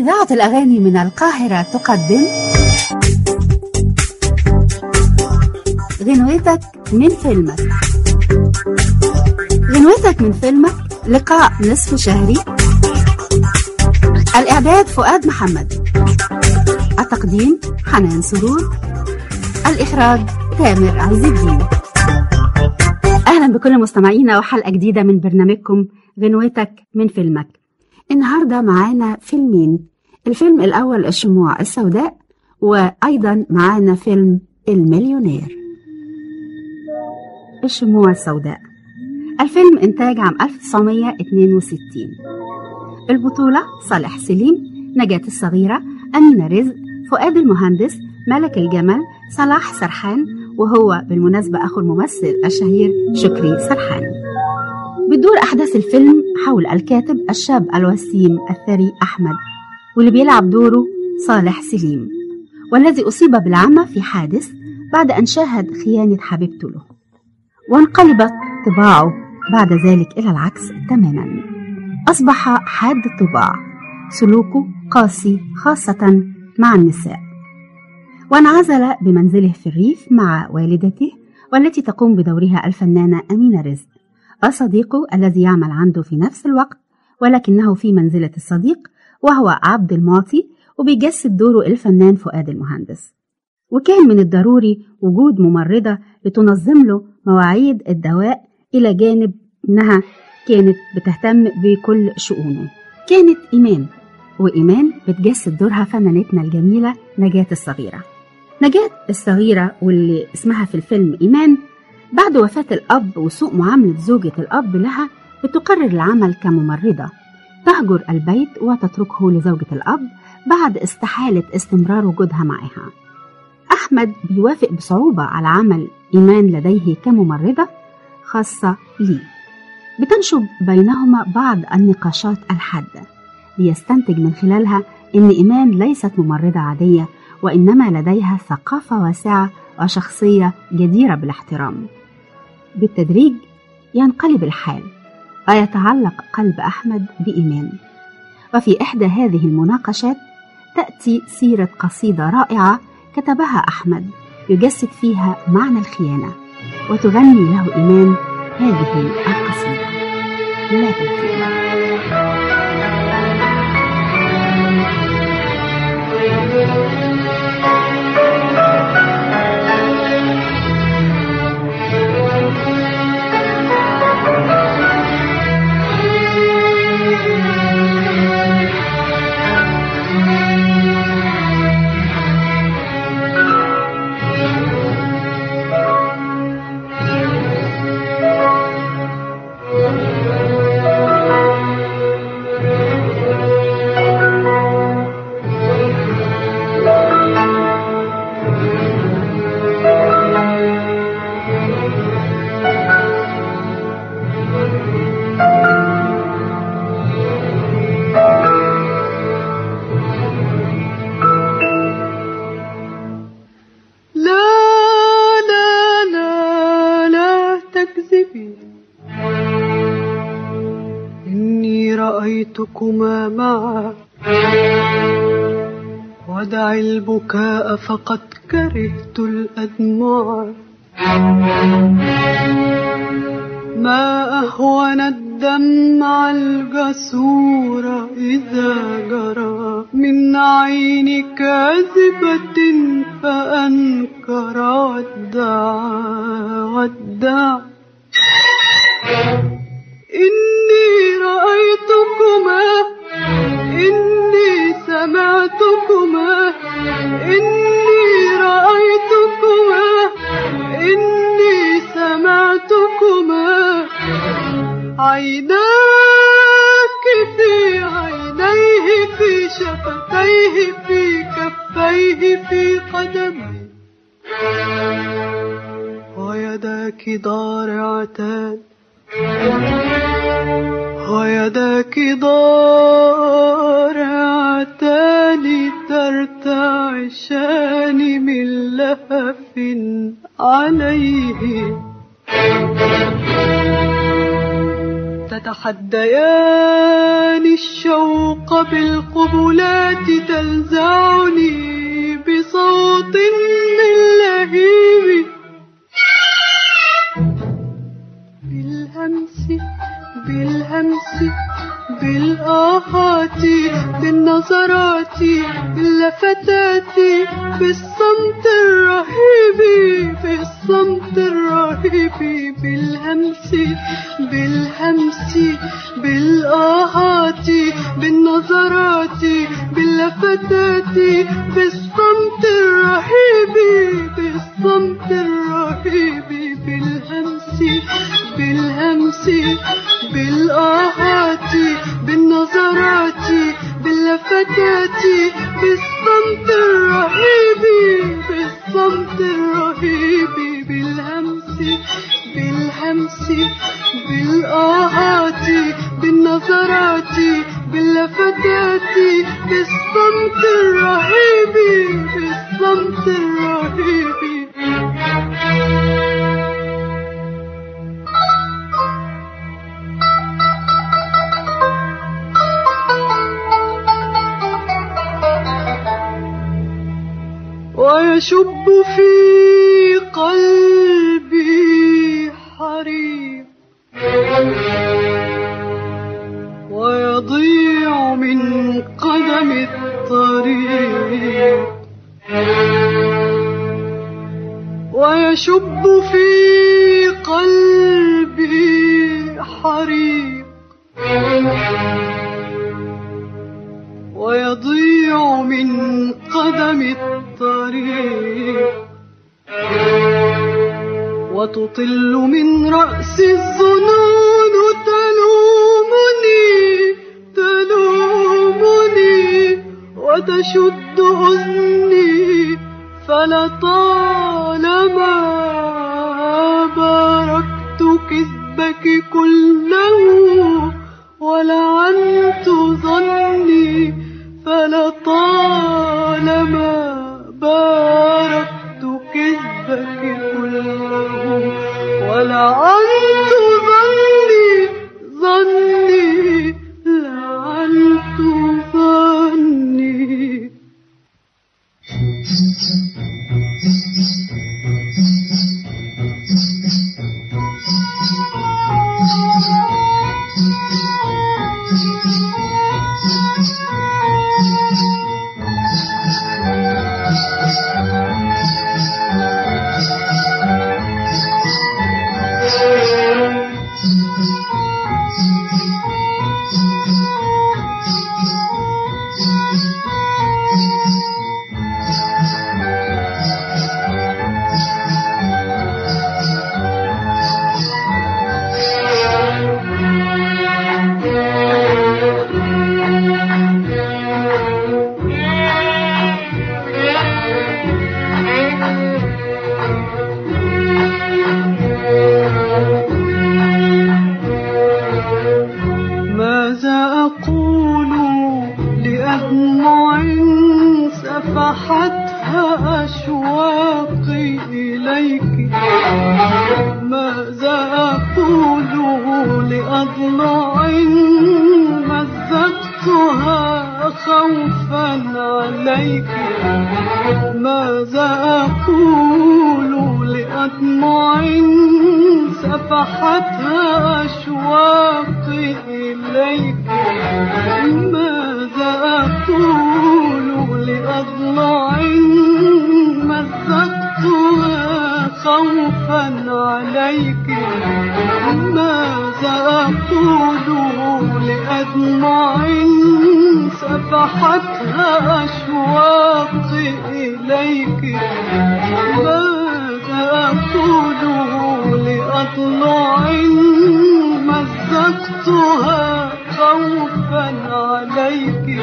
إذاعة الأغاني من القاهرة تقدم غنوتك من فيلمك غنوتك من فيلمك لقاء نصف شهري الإعداد فؤاد محمد التقديم حنان سرور الإخراج تامر عز الدين أهلا بكل مستمعينا وحلقة جديدة من برنامجكم غنوتك من فيلمك النهاردة معانا فيلمين الفيلم الأول الشموع السوداء وأيضا معانا فيلم المليونير الشموع السوداء الفيلم إنتاج عام 1962 البطولة صالح سليم نجاة الصغيرة أمينة رزق فؤاد المهندس ملك الجمل صلاح سرحان وهو بالمناسبة أخو الممثل الشهير شكري سرحان بتدور أحداث الفيلم حول الكاتب الشاب الوسيم الثري أحمد واللي بيلعب دوره صالح سليم والذي أصيب بالعمى في حادث بعد أن شاهد خيانة حبيبته له وانقلبت طباعه بعد ذلك إلى العكس تماما أصبح حاد الطباع سلوكه قاسي خاصة مع النساء وانعزل بمنزله في الريف مع والدته والتي تقوم بدورها الفنانة أمينة رزق وصديقه الذي يعمل عنده في نفس الوقت ولكنه في منزلة الصديق وهو عبد المعطي وبيجسد دوره الفنان فؤاد المهندس وكان من الضروري وجود ممرضة لتنظم له مواعيد الدواء إلى جانب إنها كانت بتهتم بكل شؤونه كانت إيمان وإيمان بتجسد دورها فنانتنا الجميلة نجاة الصغيرة نجاة الصغيرة واللي اسمها في الفيلم إيمان بعد وفاة الأب وسوء معاملة زوجة الأب لها بتقرر العمل كممرضة تهجر البيت وتتركه لزوجة الأب بعد استحالة استمرار وجودها معها أحمد بيوافق بصعوبة على عمل إيمان لديه كممرضة خاصة ليه بتنشب بينهما بعض النقاشات الحادة ليستنتج من خلالها إن إيمان ليست ممرضة عادية وإنما لديها ثقافة واسعة وشخصية جديرة بالاحترام بالتدريج ينقلب الحال ويتعلق قلب أحمد بإيمان وفي إحدى هذه المناقشات تأتي سيرة قصيدة رائعة كتبها أحمد يجسد فيها معنى الخيانة وتغني له إيمان هذه القصيدة لا تنسيها رأيتكما معا ودع البكاء فقد كرهت الأدمع ما أهون الدمع الجسور إذا جرى من عين كاذبة فأنكر ودعا ودعا إني رأيتكما إني سمعتكما إني رأيتكما إني سمعتكما عيناك في عينيه في شفتيه في كفيه في قدميه ويداك ضارعتان ويداك ضارعتان ترتعشان من لهف عليه تتحديان الشوق بالقبلات تلزعني بصوت من لهيب بالهمس بالهمس بالآهات بالنظرات باللفتات بالصمت الرهيب بالصمت الرهيب بالهمس بالهمس بالآهات بالنظرات باللفتات بالصمت الرهيب بالصمت الرهيب بالهمس بالهمس بالآهات بالنظرات باللفتات بالصمت الرهيب بالصمت الرهيب بالهمس بالهمس بالآهات بالنظرات باللفتات بالصمت الرهيب بالصمت الرهيب ويشب في قلبي حريق ويضيع من قدم الطريق ويشب في قلبي حريق ويضيع من قدم الطريق وتطل من رأس الظنون تلومني تلومني وتشد أذني فلطالما باركت كذبك كله ولعنت ظني فلطالما باركت كذبك كله ولعنت ظني ظني لعنت ظني ماذا أقول لأدمع سفحتها أشواقي إليك ماذا أقول لأضلع مزقتها خوفا عليك ماذا أقول لأدمع سفحتها أشواقي إليك ماذا أقول لأضلع مزقتها خوفا عليك ماذا أقول لأدمع سفحتها أشواقي إليك ماذا أقول لأضلع مزقتها خوفا عليك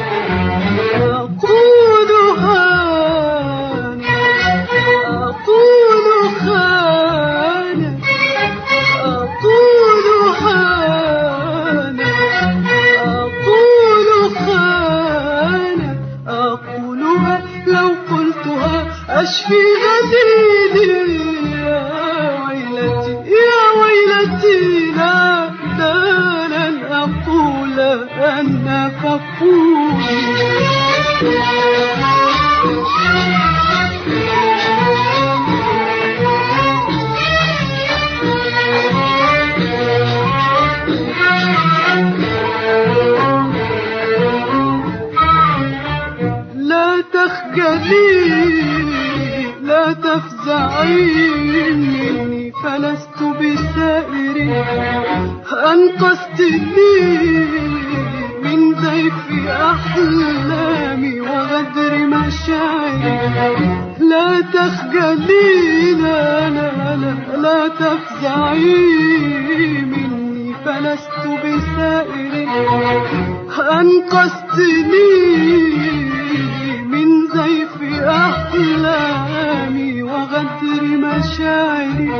أقول هان أقول خان أقول هان أقول خان أقولها لو قلتها أشفي غديدي يا ويلتي يا ويلتي لا لا لن أقول أن تقولي لا تخجلي لا تفزعي مني فلست بسائر أنقذتني من زيف أحلامي وغدر مشاعري لا تخجلي لا لا لا لا تفزعي مني فلست بسائر أنقذتني من زيف أحلامي وغدر مشاعري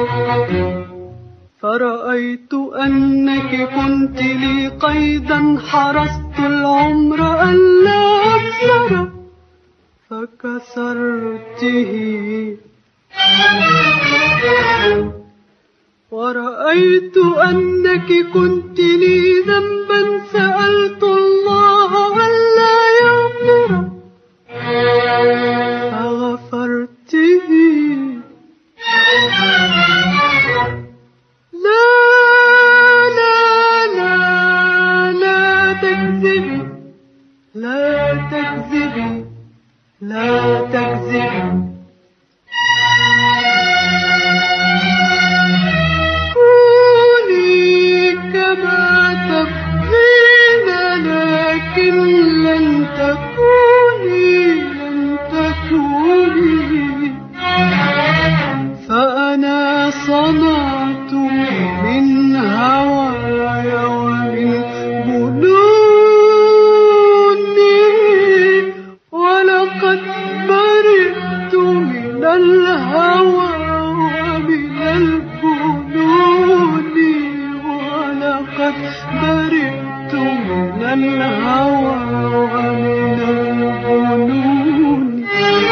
فرأيت أنك كنت لي قيدا حرست العمر ألا أكسر فكسرته ورأيت أنك كنت لي ذنبا سألت الله ألا يغفر فغفرته لا لا لا لا تكذبي لا تكذبي لا تكذبي كوني كما تبغين لكن لن تكوني لن تكوني فأنا صنعت من هواي ومن جنوني ولقد برئت من الهوى ومن الجنون ولقد برئت من الهوى ومن الجنون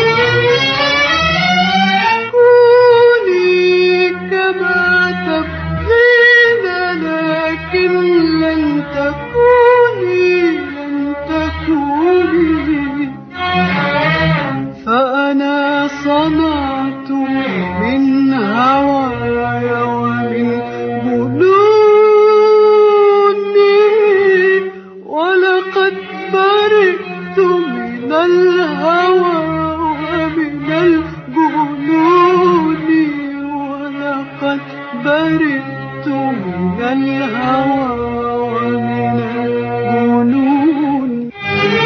كوني كما تبغين لكن لن تكوني لن تكوني فأنا صنعت من هواي ومن جنوني ولقد برئت من الهوى ومن الجنون ولقد برئت من الهوى ومن الجنون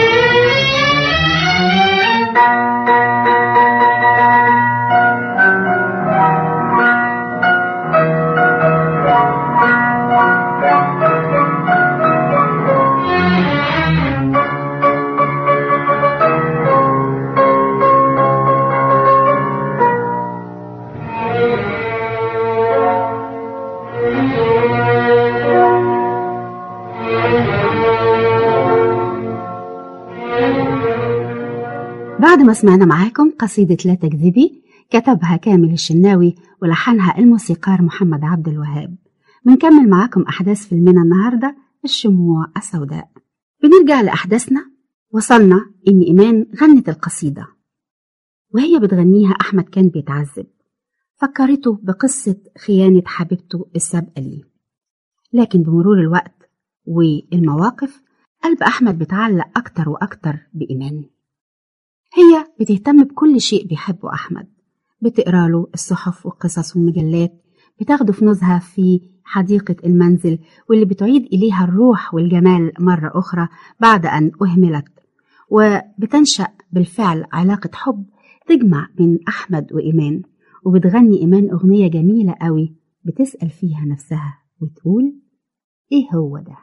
بعد ما سمعنا معاكم قصيدة لا تكذبي كتبها كامل الشناوي ولحنها الموسيقار محمد عبد الوهاب بنكمل معاكم أحداث فيلمنا النهاردة الشموع السوداء بنرجع لأحداثنا وصلنا إن إيمان غنت القصيدة وهي بتغنيها أحمد كان بيتعذب فكرته بقصة خيانة حبيبته السابقة ليه لكن بمرور الوقت والمواقف قلب أحمد بيتعلق أكتر وأكتر بإيمان هي بتهتم بكل شيء بيحبه أحمد بتقرا له الصحف والقصص والمجلات بتاخده في نزهة في حديقة المنزل واللي بتعيد إليها الروح والجمال مرة أخرى بعد أن أهملت وبتنشأ بالفعل علاقة حب تجمع بين أحمد وإيمان وبتغني إيمان أغنية جميلة قوي بتسأل فيها نفسها وتقول إيه هو ده؟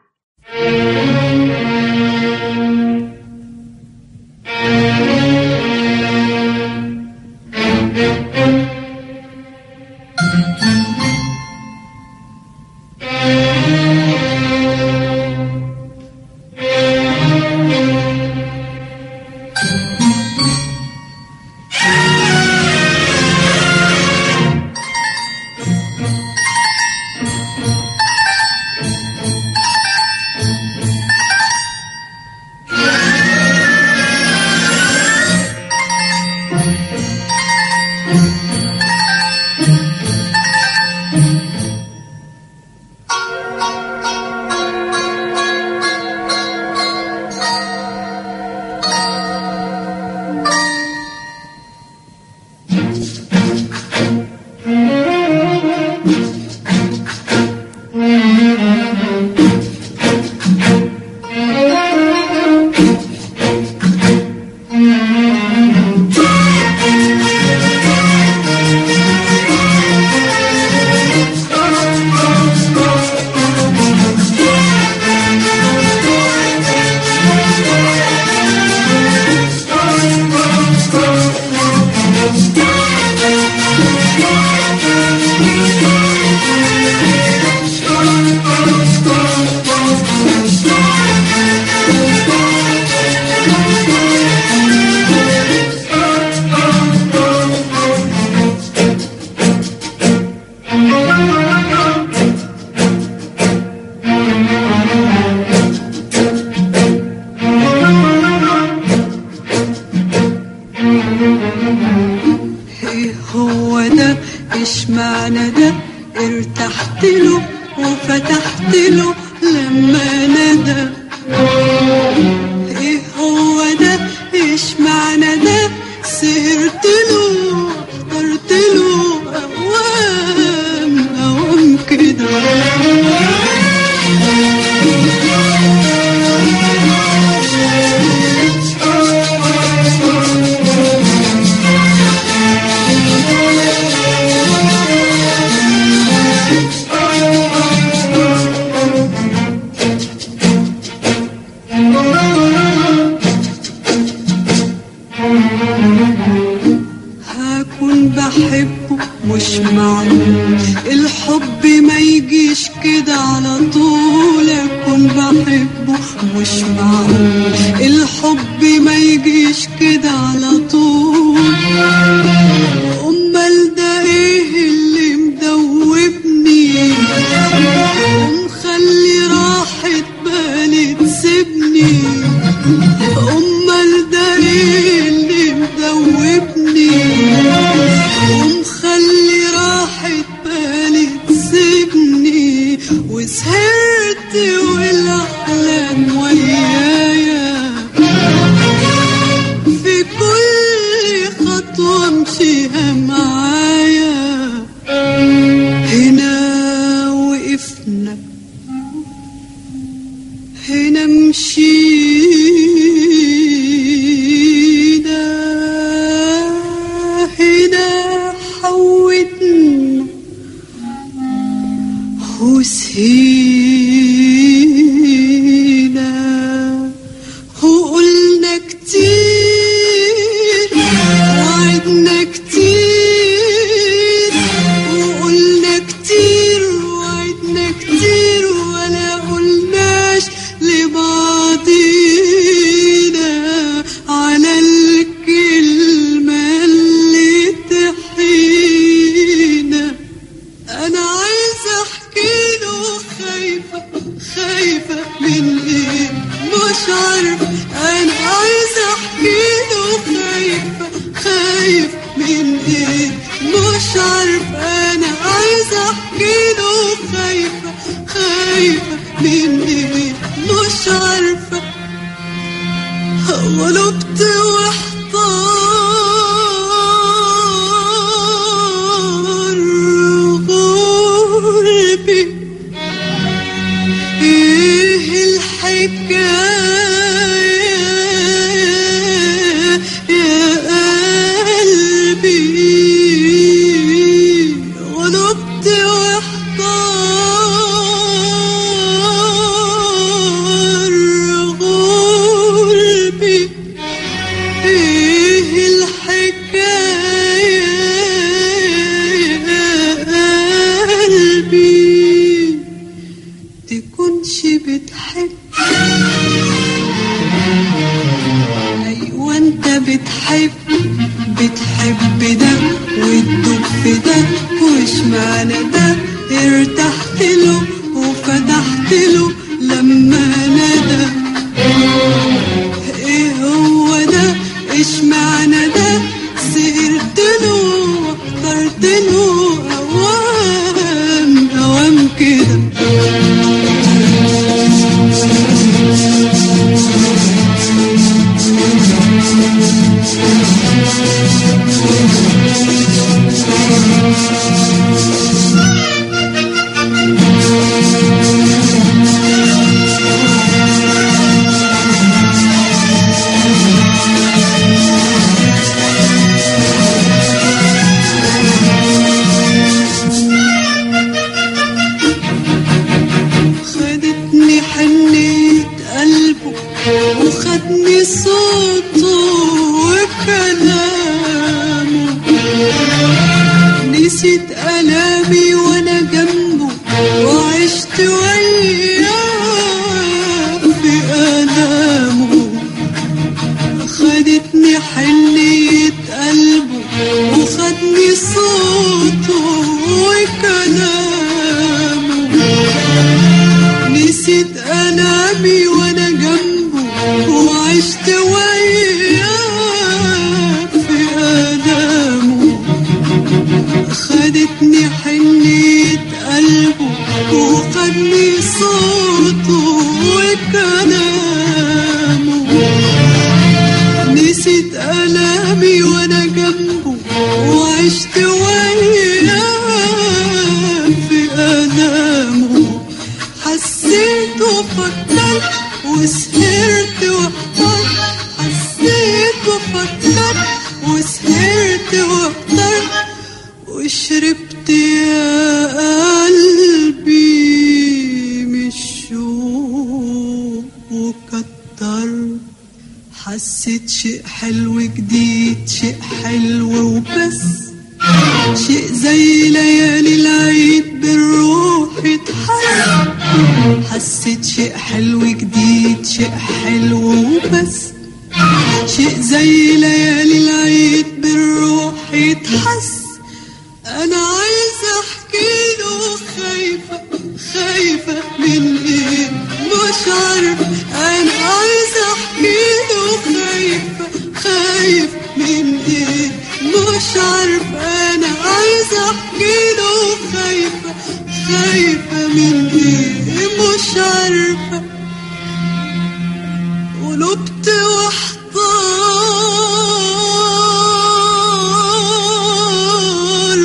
وفتحت له لما ندى ايه هو ده ايش معنى ده سهرت له اخترت له اوام اوام كده هكون بحبه مش معقول الحب ما يجيش كده على طول اكون بحبه مش معقول الحب ما يجيش كده على طول امال ده ايه اللي مدوبني ومخلي راحة بالي تسيبني امال ده ايه اللي مدوبني ومخلي راحة بالي تسيبني وسهرت والاحلام ويايا في كل خطوة امشيها معايا هنا وقفنا هنا مشينا هنا حودنا وسهينا وقلنا كتير وعدنا كتير وقلنا كتير وعدنا كتير ولا قلناش لبعضينا على الكلمة اللي تحينا انا عايزه احكي له خايفه خايفه من ايه مش عارف انا عايزه احكي له خايفه خايف من ايه مش عارف انا عايزه احكي له خايفه خايفه من ايه مش عارفه غلبت واحتار غربي ايه الحكاية يا قلبي غلبت واحتار غربي ايه الحكاية يا قلبي تكونش بتحب ايوه انت بتحب بتحب ده وتدوب في ده وش معنى ده ارتحت له وفتحت له لما ندى ايه هو ده ايش معنى ده سهرت له واخترت له اوام اوام كده خدتني حنية قلبه وخدني صوته وكلامه نسيت ألامي وأنا جنبه وعشت وياه في ألامه خدتني حنية قلبه وخدني صوته وكلامه نسيت ألامي وأنا جنبه وعشت وياه في آلامه خدتني حنية قلبه وخدني نسيت ألامي وأنا جنبه وعشت وياه في ألامه حسيت وفكرت وسهرت واحترت حسيت وفكرت وسهرت واحترت وشربت يا قلبي من الشوق وكترت حسيت شيء حلو جديد شيء حلو وبس شيء زي ليالي العيد بالروح اتحس حسيت شيء حلو جديد شيء حلو وبس شيء زي ليالي العيد بالروح يتحس انا عايزه احكي له خايفه خايفه من ايه مش عارفه انا عايزه احكي له خايفه خايف من ايه مش عارفه انا عايزه احكي له خايفه خايفه من ايه مش عارفه قلبت واحضر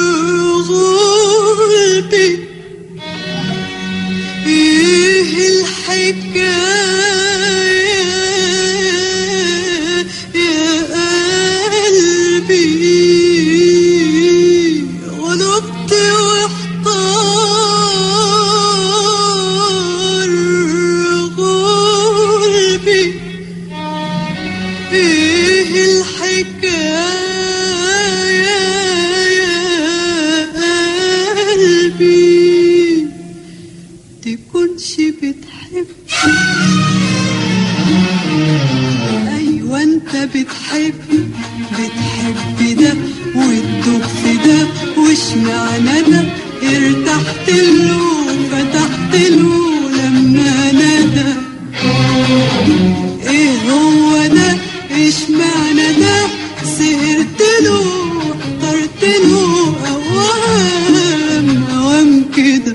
غلبي ايه الحكاية يا قلبي غلبت واحضر غلبي ايه الحكاية يا قلبي تكونش بتحب ايوه انت بتحب بتحب ده وتدوب في ده وش معنى ده ارتحت له فتحت له لما ندى ايه هو ده ايش معنى ده سهرت له اخترت له اوام اوام كده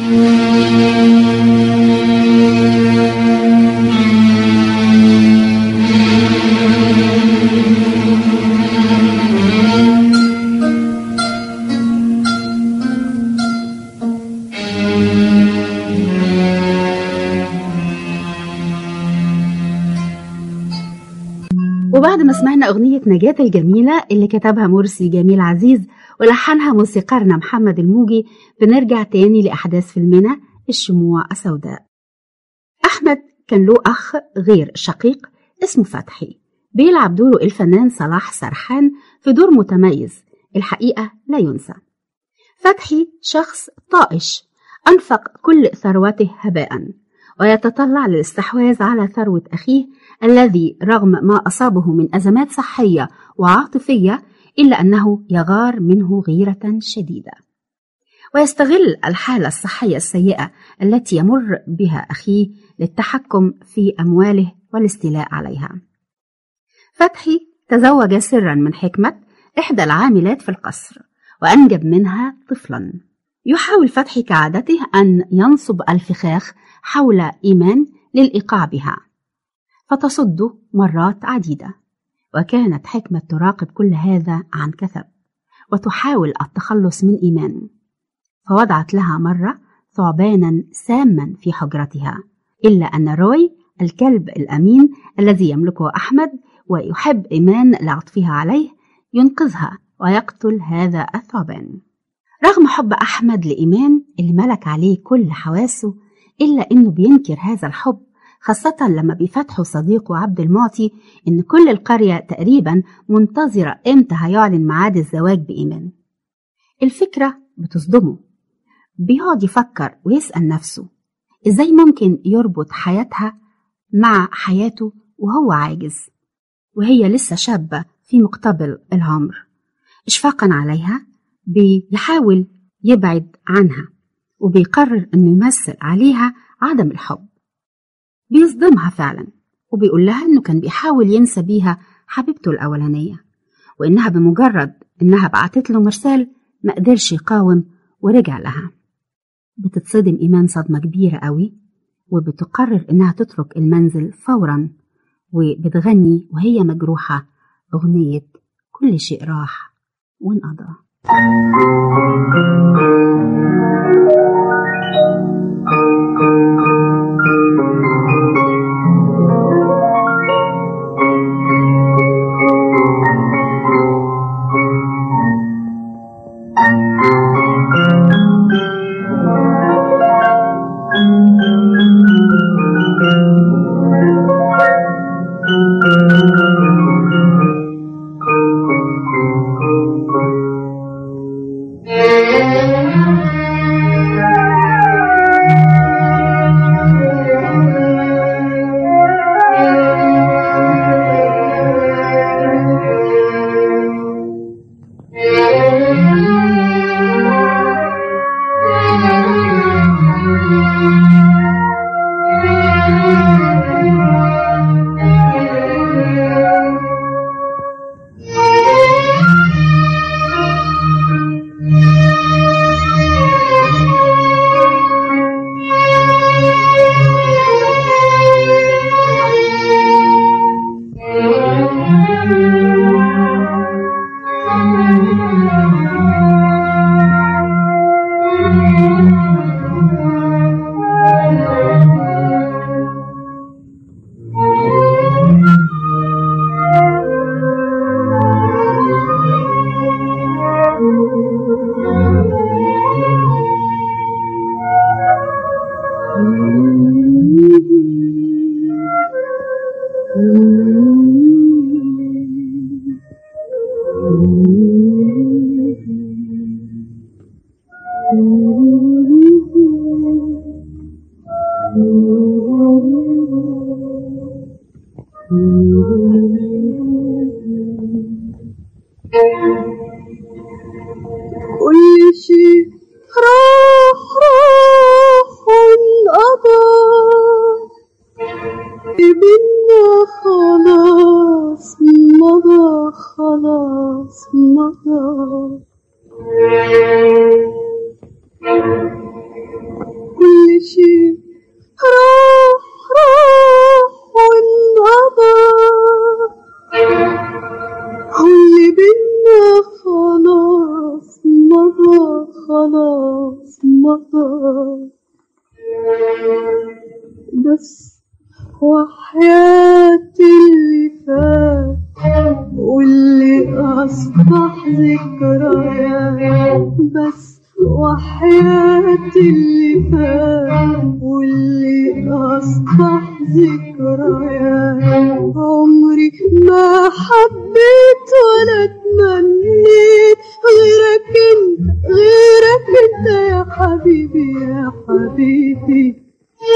وبعد ما سمعنا أغنية نجاة الجميلة اللي كتبها مرسي جميل عزيز ولحنها موسيقارنا محمد الموجي بنرجع تاني لأحداث فيلمنا الشموع السوداء أحمد كان له أخ غير شقيق اسمه فتحي بيلعب دوره الفنان صلاح سرحان في دور متميز الحقيقة لا ينسى فتحي شخص طائش أنفق كل ثروته هباء ويتطلع للاستحواذ على ثروة أخيه الذي رغم ما أصابه من أزمات صحية وعاطفية إلا أنه يغار منه غيرة شديدة ويستغل الحالة الصحية السيئة التي يمر بها أخيه للتحكم في أمواله والاستيلاء عليها فتحي تزوج سرا من حكمة إحدى العاملات في القصر وأنجب منها طفلا يحاول فتحي كعادته أن ينصب الفخاخ حول إيمان للإيقاع بها فتصد مرات عديدة وكانت حكمة تراقب كل هذا عن كثب وتحاول التخلص من إيمان فوضعت لها مرة ثعبانا ساما في حجرتها إلا أن روي الكلب الأمين الذي يملكه أحمد ويحب إيمان لعطفها عليه ينقذها ويقتل هذا الثعبان رغم حب أحمد لإيمان اللي ملك عليه كل حواسه إلا إنه بينكر هذا الحب خاصة لما بيفتحوا صديقه عبد المعطي إن كل القرية تقريبا منتظرة إمتى هيعلن ميعاد الزواج بإيمان الفكرة بتصدمه بيقعد يفكر ويسأل نفسه إزاي ممكن يربط حياتها مع حياته وهو عاجز وهي لسه شابة في مقتبل العمر إشفاقا عليها بيحاول يبعد عنها وبيقرر إنه يمثل عليها عدم الحب بيصدمها فعلا وبيقول لها إنه كان بيحاول ينسى بيها حبيبته الأولانية وإنها بمجرد إنها بعتت له مرسال ما قدرش يقاوم ورجع لها بتتصدم إيمان صدمة كبيرة قوي وبتقرر إنها تترك المنزل فورا وبتغني وهي مجروحة أغنية كل شيء راح وانقضى كل شيء راح راح انقضى بينا خلاص مضى خلاص مضى كل شيء راح راح وانقضى واللي بينا خلاص مضى خلاص مضى بس وحياة اللي فات واللي أصبح ذكريات بس وحياة اللي فات واللي أصبح ذكريات عمري ما حبيت ولا تمنيت غيرك انت غيرك انت يا حبيبي يا حبيبي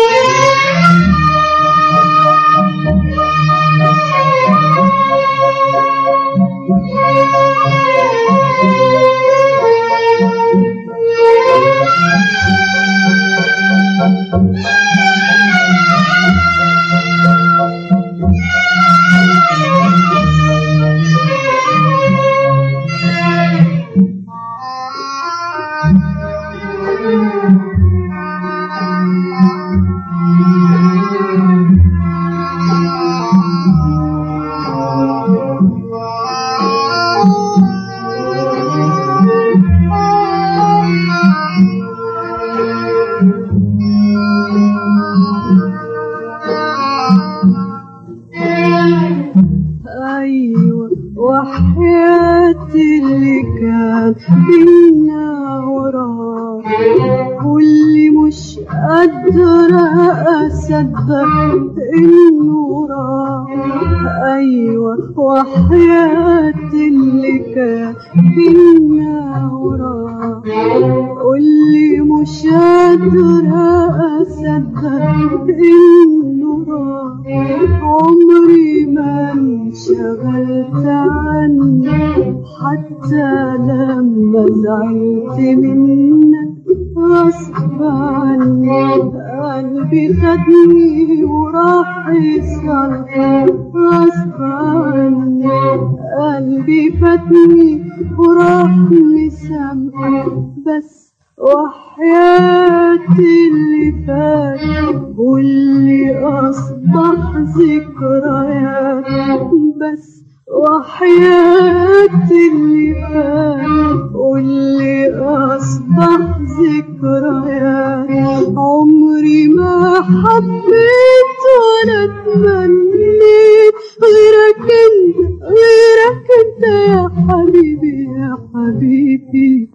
أيوة وحياتي اللي كان بينا وراه واللي مش قادرة أصدق إنه راح أيوة وحياتي اللي كان بينا وراه واللي مش قادرة أصدق إنه راح عمري ما انشغلت عنك حتى لما زعلت منك غصب عني قلبي خدني وراح يصلح غصب عني قلبي فاتني وراح مسامح بس وحياتي اللي فات واللي أصبح ذكريات بس وحياتي اللي فات واللي أصبح ذكريات عمري ما حبيت ولا تمنيت غيرك انت غيرك انت يا حبيبي يا حبيبي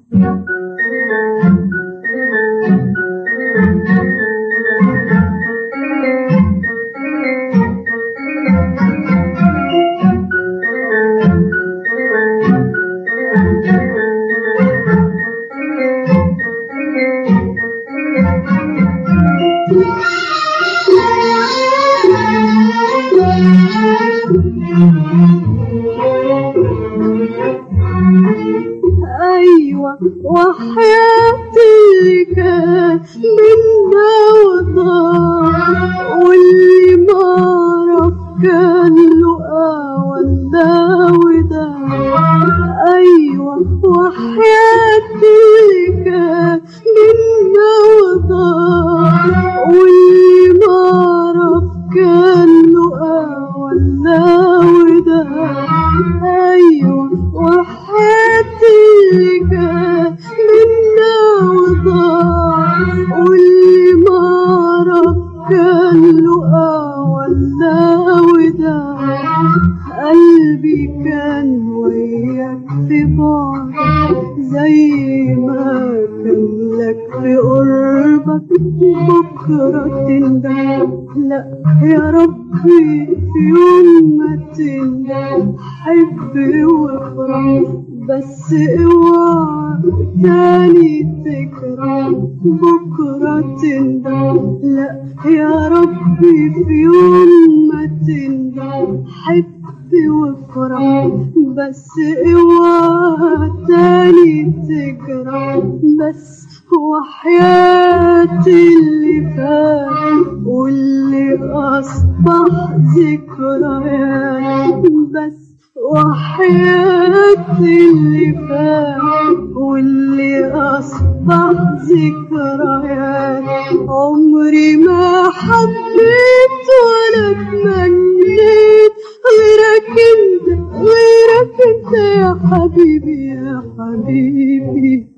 أيوة وحياتي اللي كان منا وضاع واللي ما عرف كان له ولا وداع أيوة وحياتي اللي كان منا وضاع واللي ما عرف كان له ولا وداع أيوة وحياتي اللي كان منا وضاع واللي ما عرف كان له ولا وداع قلبي كان وياك في بعد زي ما كان لك في قربك بكرة تندم لا يا ربي في يوم ما تندم حب وافرح بس اوعى تاني تكره بكرة تندم لا يا ربي في يوم ما تندم حب وافرح بس اوعى تاني تكره بس وحياتي اللي فات واللي أصبح ذكريات بس وحياتي اللي فات واللي أصبح ذكريات عمري ما حبيت ولا تمنيت غيرك انت غيرك انت يا حبيبي يا حبيبي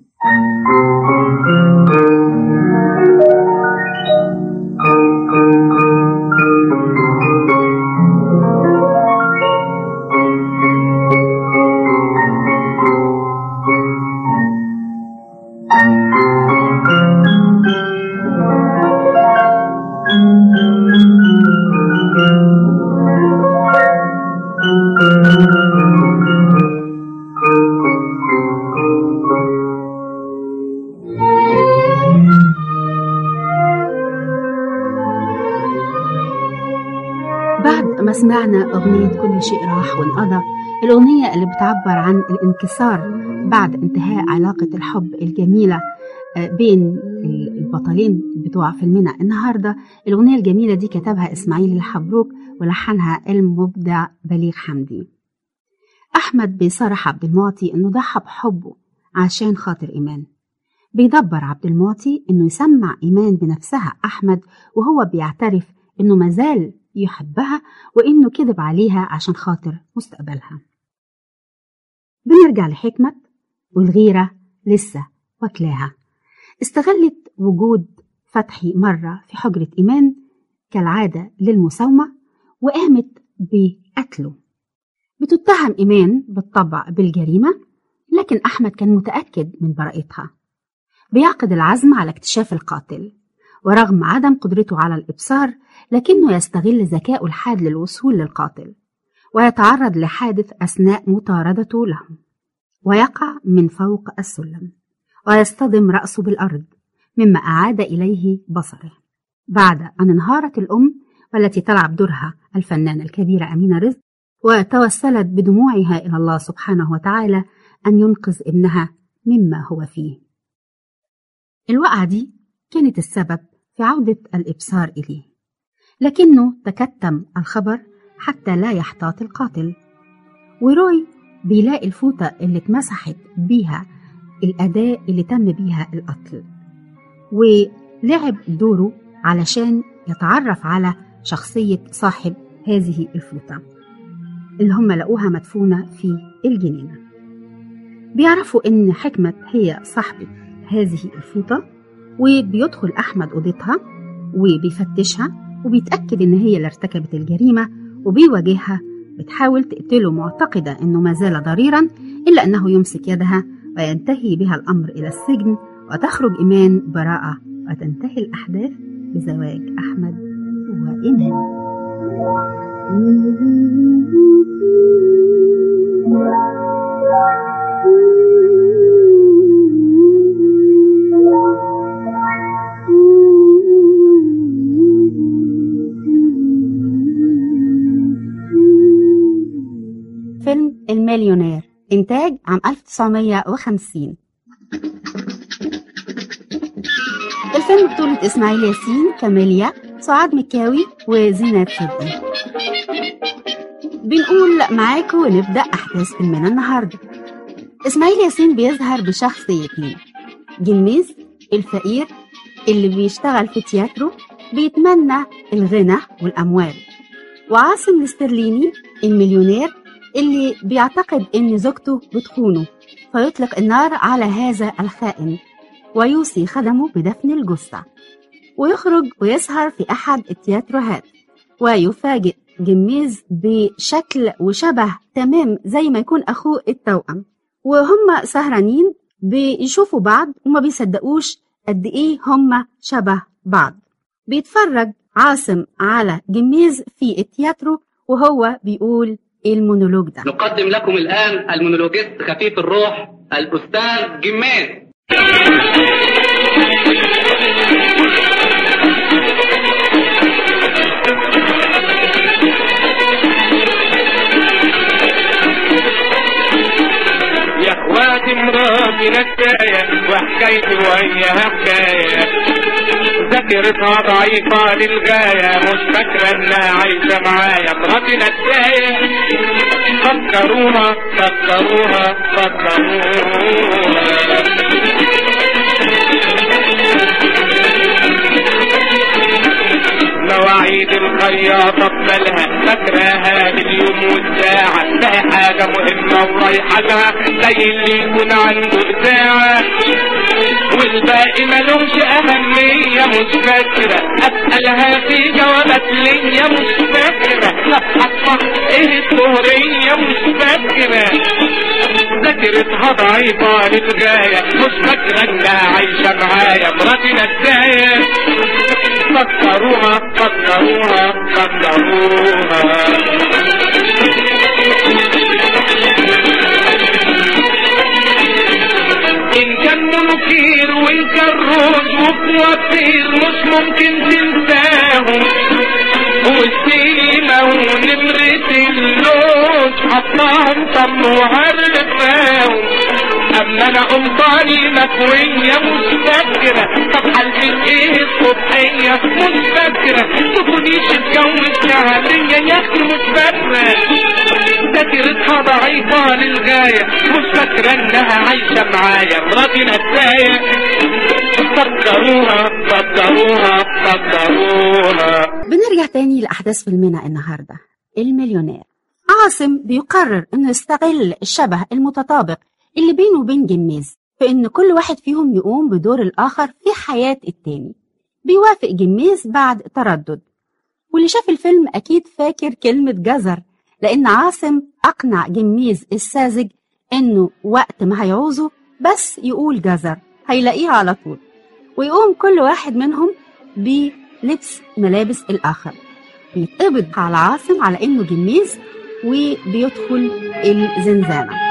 بعد ما سمعنا أغنية كل شيء راح وانقضى الأغنية اللي بتعبر عن الانكسار بعد انتهاء علاقة الحب الجميلة آه، بين البطلين بتوع فيلمنا النهاردة الأغنية الجميلة دي كتبها إسماعيل الحبروك ولحنها المبدع بليغ حمدي أحمد بيصرح عبد المعطي إنه ضحى بحبه عشان خاطر إيمان بيدبر عبد المعطي إنه يسمع إيمان بنفسها أحمد وهو بيعترف إنه مازال يحبها وإنه كذب عليها عشان خاطر مستقبلها بنرجع لحكمة والغيرة لسه واكلاها استغلت وجود فتحي مرة في حجرة إيمان كالعادة للمساومة وقامت بقتله بتتهم إيمان بالطبع بالجريمة لكن أحمد كان متأكد من براءتها بيعقد العزم على اكتشاف القاتل ورغم عدم قدرته على الإبصار لكنه يستغل ذكاءه الحاد للوصول للقاتل ويتعرض لحادث أثناء مطاردته له ويقع من فوق السلم ويصطدم رأسه بالأرض مما أعاد إليه بصره بعد أن انهارت الأم والتي تلعب دورها الفنانة الكبيرة أمينة رزق وتوسلت بدموعها إلى الله سبحانه وتعالى أن ينقذ ابنها مما هو فيه الوقعة دي كانت السبب في عودة الإبصار إليه لكنه تكتم الخبر حتى لا يحتاط القاتل وروي بيلاقي الفوطة اللي اتمسحت بيها الأداة اللي تم بيها القتل ولعب دوره علشان يتعرف على شخصية صاحب هذه الفوطة اللي هم لقوها مدفونة في الجنينة بيعرفوا إن حكمة هي صاحبة هذه الفوطة وبيدخل أحمد أوضتها وبيفتشها وبيتأكد إن هي اللي ارتكبت الجريمة وبيواجهها بتحاول تقتله معتقدة إنه ما زال ضريرا إلا أنه يمسك يدها وينتهي بها الأمر إلى السجن وتخرج إيمان براءة وتنتهي الأحداث بزواج أحمد وإيمان فيلم المليونير إنتاج عام 1950 الفيلم بطولة إسماعيل ياسين كاميليا سعاد مكاوي وزينات صدقي بنقول معاكم ونبدأ أحداث فيلمنا النهاردة إسماعيل ياسين بيظهر بشخصيتين جميز الفقير اللي بيشتغل في تياترو بيتمنى الغنى والأموال وعاصم الاسترليني المليونير اللي بيعتقد إن زوجته بتخونه فيطلق النار على هذا الخائن ويوصي خدمه بدفن الجثة ويخرج ويسهر في أحد التياتروهات ويفاجئ جميز بشكل وشبه تمام زي ما يكون أخوه التوأم وهم سهرانين بيشوفوا بعض وما بيصدقوش قد إيه هم شبه بعض بيتفرج عاصم على جميز في التياترو وهو بيقول المونولوج ده نقدم لكم الآن المونولوجيست خفيف الروح الأستاذ جمال يا اخواتي مراتي نساية وحكايتي وياها حكاية ذاكرتها ضعيفة للغاية مش فاكرة انها عايشة معايا مراتي نساية فكروها فكروها فكروها مواعيد الخياطة بمالها فاكراها باليوم والساعة تلاقي حاجة مهمة ورايحة لها زي اللي يكون عنده إذاعة والباقي ملوش أهمية مش فاكرة أسألها في جوابات ليا مش فاكرة صفحة إيه الدهرية مش فاكرة ذاكرتها ضعيفة للغاية مش فاكرة إنها عايشة معايا مراتي نساية فكروها فكروها فكروها إن كان منكير وإن كان روج وكوافير مش ممكن تنساهم والسيمة ونمرة اللوج حطاهم طم وعرفاهم اما انا قمطاني مكوية مش فاكرة طب حلفت ايه الصبحية مش فاكرة تكونيش اتجوز شهرية يا اخي مش فاكرة ذاكرتها ضعيفة للغاية مش فاكرة انها عايشة معايا مراتي نساية فكروها فكروها فكروها بنرجع تاني لأحداث فيلمنا النهاردة المليونير عاصم بيقرر انه يستغل الشبه المتطابق اللي بينه وبين جميز في ان كل واحد فيهم يقوم بدور الاخر في حياة التاني بيوافق جميز بعد تردد واللي شاف الفيلم اكيد فاكر كلمة جزر لان عاصم اقنع جميز الساذج انه وقت ما هيعوزه بس يقول جزر هيلاقيه على طول ويقوم كل واحد منهم بلبس ملابس الاخر بيتقبض على عاصم على انه جميز وبيدخل الزنزانه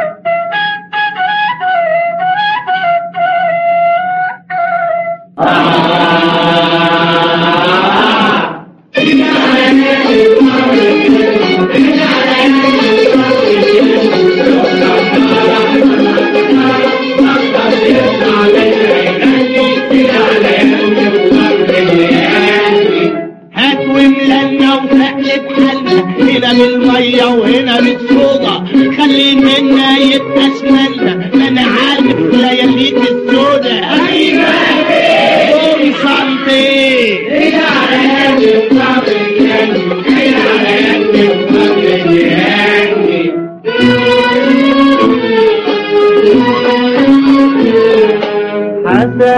هات وملنا وتقلب حلنا هنا بالمية وهنا بالصودا خلي منا يبقى اسمنا ما انا عارف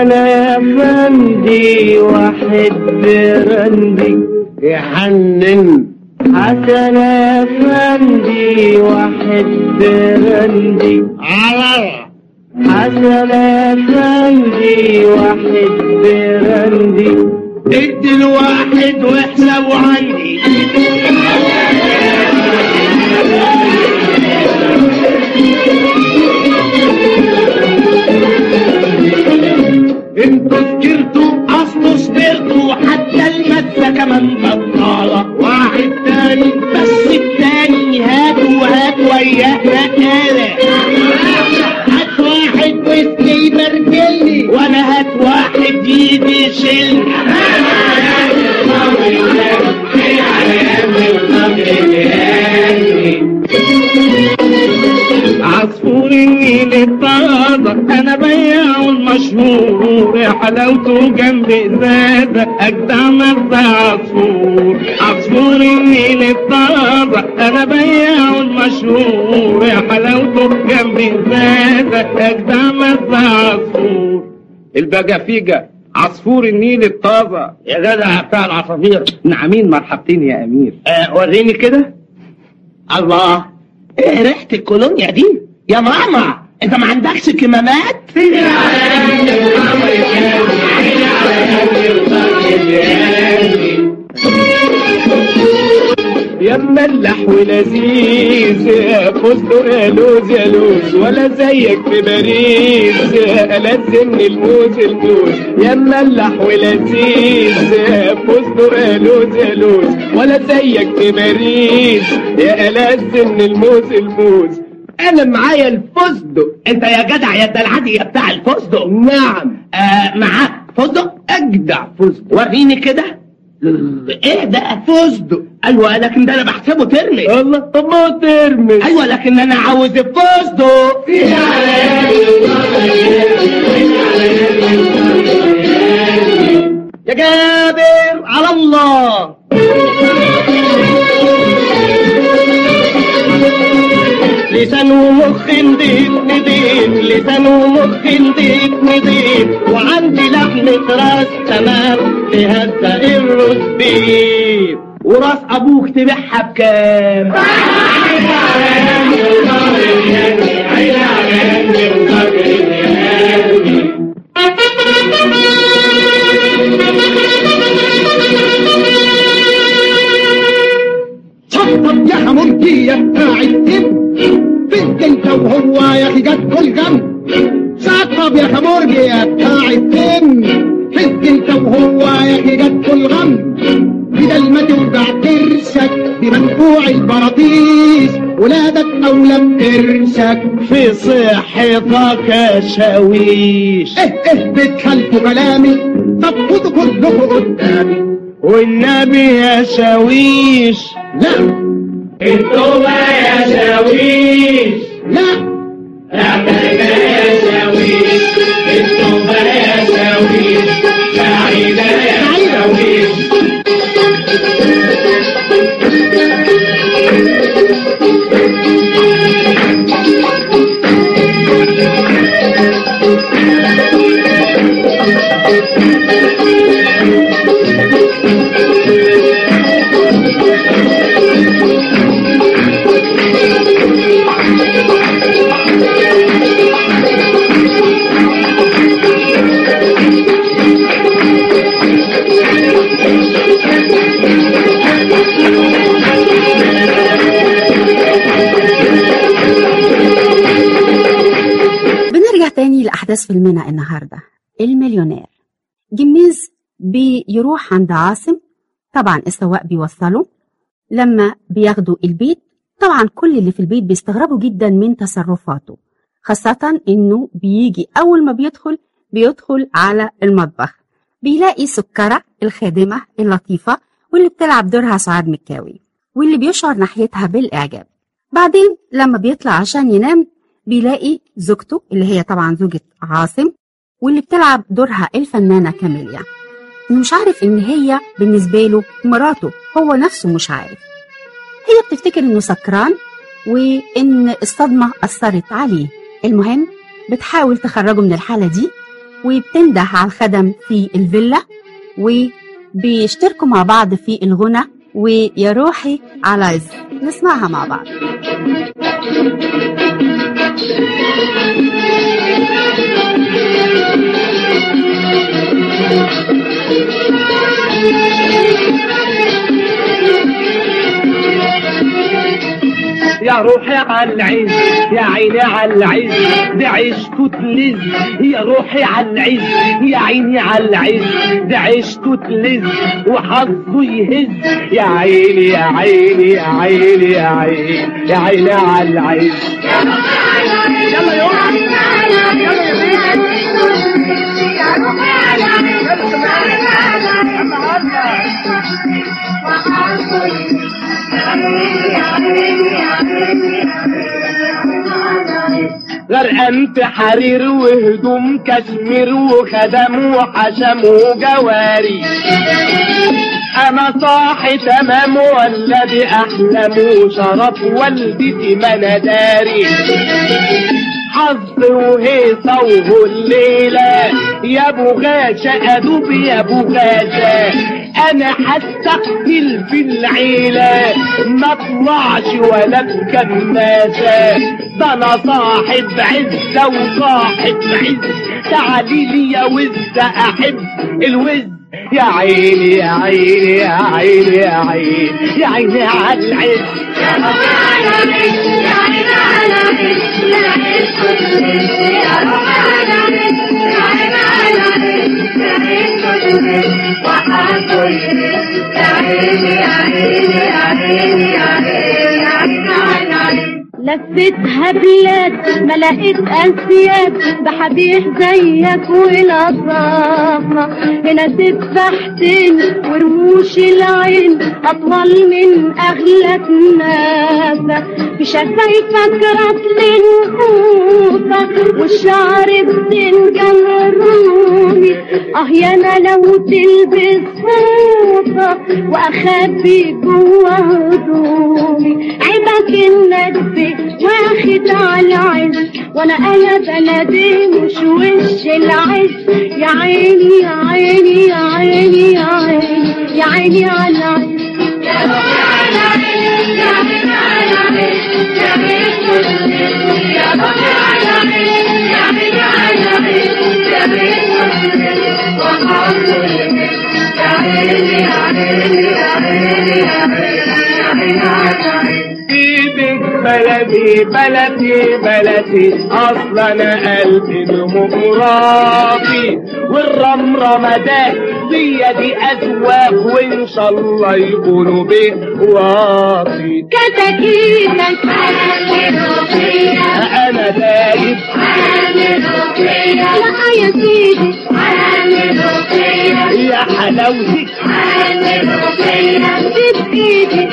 حسن افندي واحد رندي يحنن حسن افندي واحد رندي على حسن افندي واحد رندي ادي الواحد واحسبوا عندي انتوا سكرتوا اصله صبرتوا حتى المسة كمان بطالة واحد تاني بس التاني هات وهات وياه نقالة هات واحد ويسكي يبرجلني وانا هات واحد يجي يشيلني عصفور النيل الطازة انا بياع المشهور يا حلاوته جنب ازازة اجدع مزة عصفور عصفور النيل الطازة انا بياع المشهور يا حلاوته جنب ازازة اجدع مزة عصفور البجافيجة عصفور النيل الطازة يا جدع بتاع العصافير نعمين مرحبتين يا امير آه وريني كده الله ايه ريحة الكولونيا دي يا ماما انت ما عندكش كمامات يا مملح ولذيذ يا فستق يا لوز يا لوز ولا زيك في باريس ألذ من الموز الموز يا مملح ولذيذ يا فستق يا لوز يا لوز ولا زيك في باريس يا ألذ من الموز الموز انا معايا الفستق انت يا جدع يا الدلعدي يا بتاع الفستق نعم آه معاك فستق اجدع فستق وريني كده ايه ده فستق ايوه لكن ده انا بحسبه ترمي الله طب ما هو ترمس ايوه لكن انا عاوز الفستق يا جابر على الله لسان ومخ نضيف نضيف لسان ومخ نضيف نضيف وعندي لحمة راس تمام تهدى الرز بيف وراس ابوك تبيعها بكام؟ شطب يا حمولتي يا بتاع الدب فين انت وهو يا اخي جت كل جنب شطب يا حمولتي يا بتاع الدم فين انت وهو يا اخي جت كل غم بدل ما توجع كرشك بمنفوع البراطيس ولادك اولى بقرشك في صحتك يا شاويش ايه ايه بتخالفوا كلامي طب خدوا كلكم قدامي والنبي يا شاويش لا انتوا بقى يا شاويش لا بنرجع تاني لأحداث فيلمنا النهاردة المليونير جميز بيروح عند عاصم طبعا السواق بيوصله لما بياخدوا البيت طبعا كل اللي في البيت بيستغربوا جدا من تصرفاته خاصة انه بيجي اول ما بيدخل بيدخل على المطبخ بيلاقي سكرة الخادمة اللطيفة واللي بتلعب دورها سعاد مكاوي واللي بيشعر ناحيتها بالإعجاب بعدين لما بيطلع عشان ينام بيلاقي زوجته اللي هي طبعا زوجة عاصم واللي بتلعب دورها الفنانة كاميليا إنه مش عارف إن هي بالنسبة له مراته هو نفسه مش عارف هي بتفتكر إنه سكران وإن الصدمة أثرت عليه المهم بتحاول تخرجه من الحالة دي وبتنده على الخدم في الفيلا وبيشتركوا مع بعض في الغنى ويا روحي على عز نسمعها مع بعض يا روحي على العز يا عيني على العز دي عيشته تلز يا روحي على العز يا عيني على العز دي عيشته تلز وحظه يهز يا عيني يا عيني يا عيني يا عيني يا عيني على العز يلا يا غرقان في حرير وهدوم كشمير وخدم وحشم وجواري انا صاحي تمام ولا دي احلام وشرف والدتي ما انا داري حظ وهيصة وهو الليلة يا ابو غاشا ادوب يا ابو غاشا انا هستقتل في العيلة ما اطلعش ولا بكماسة ده انا صاحب عزة وصاحب عز تعالي لي يا وزة احب الوز يا عيني يا عيني يا عيني يا عيني يا عيني على العز لفتها بلاد ما لقيت اسياد بحبيح زيك ولطافة هنا سفاحتين ورموش العين اطول من اغلى كنافة في شفايفك رطل خوفة والشعر بتنجم رومي اه يا انا لو تلبس فوطة واخبي جوا هدومي عيبك انك واخد على عز وانا انا بلدي مش وش العز يا عيني يا عيني يا عيني يا عيني يا عيني على عز ايدك بلدي بلدي بلدي اصلا انا قلبي ديمقراطي والرمرمة ده دي دي اذواق وان شاء الله يكونوا بيه واطي كتاكيتك انا دايب لا يا سيدي يا حلاوتك في ايدي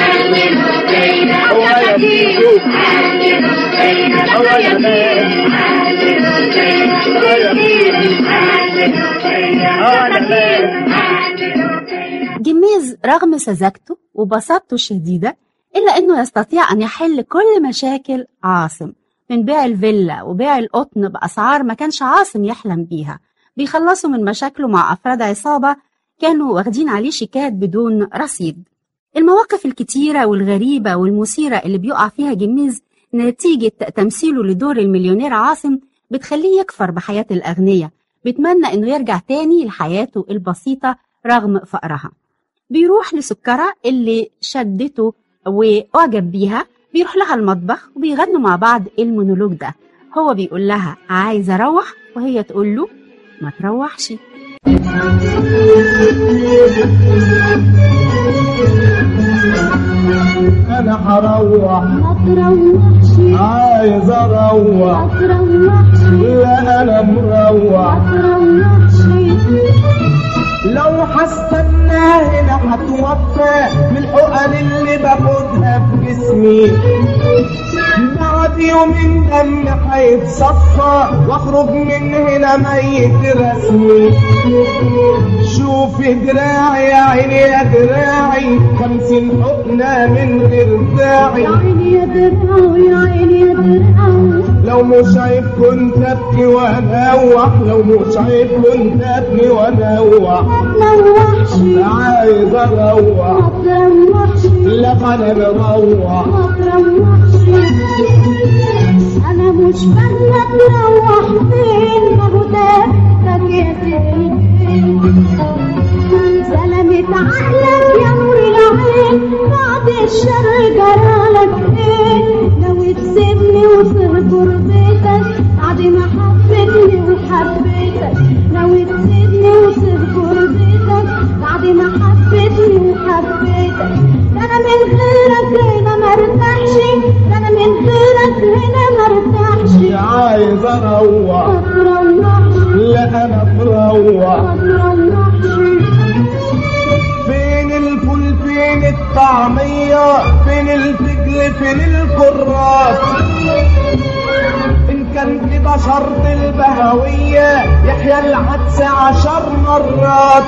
هو يا بيجو هو يا مان هو يا بيجو هو يا مان جميز رغم سذاجته وبساطته الشديدة إلا أنه يستطيع أن يحل كل مشاكل عاصم من بيع الفيلا وبيع القطن بأسعار ما كانش عاصم يحلم بيها بيخلصوا من مشاكله مع أفراد عصابة كانوا واخدين عليه شيكات بدون رصيد المواقف الكتيرة والغريبة والمثيرة اللي بيقع فيها جميز نتيجة تمثيله لدور المليونير عاصم بتخليه يكفر بحياة الأغنياء بيتمنى إنه يرجع تاني لحياته البسيطة رغم فقرها بيروح لسكرة اللي شدته وأعجب بيها بيروح لها المطبخ وبيغنوا مع بعض المونولوج ده هو بيقول لها عايز أروح وهي تقول له ما تروحش انا هروح ما تروحش عايز اروح ما تروحش لا انا مروح ما تروحش لو هستنى هنا هتوفى من الحقن اللي باخدها في جسمي بعد يومين دم هيتصفى واخرج من هنا ميت رسمي شوف دراعي يا عيني يا دراعي خمسين حقنة من غير داعي يا عيني يا درعو يا عيني يا درعو لو لو مش عيب كنت ابكي وانوح لو مش عيب كنت ابكي وانوح تروحش عايز اروح ما تروحش لا انا مروح ما تروحش انا مش فاهمه تروح فين ما هو ده فاكهتين سلامة عقلك يا نور العين بعد الشر جرالك ايه ناوي تسيبني وتهجر بيتك بعد ما حبيتني وحبيتك ناوي تسيبني وتهجر بيتك بعد ما حبيتني وحبيتك ده انا من غيرك هنا مرتاحش ده انا من غيرك هنا مرتاحش عايز اروح ما تروحش لا انا مروح ما تروحش فين الفول فين الطعمية فين الفجل فين الكراس إن كان كده شرط البهوية يحيى العدس عشر مرات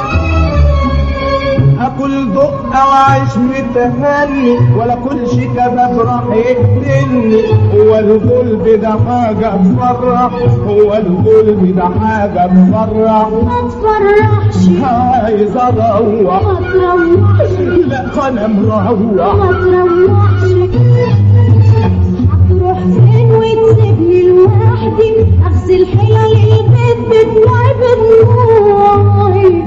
أكل دقة وأعيش متهني ولا كل شي كباب راح يقتلني هو الغلب ده حاجة تفرح هو الغلب ده حاجة تفرح ما تفرحش عايز أروح ما تروحش لا انا مروح ما تروحش هتروح فين وتسيبني لوحدي اغسل حلل البيت بدموعي بدموعي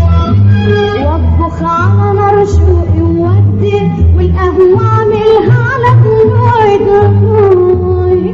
واطبخ على نار شوقي وودي والقهوة اعملها على دموعي دموعي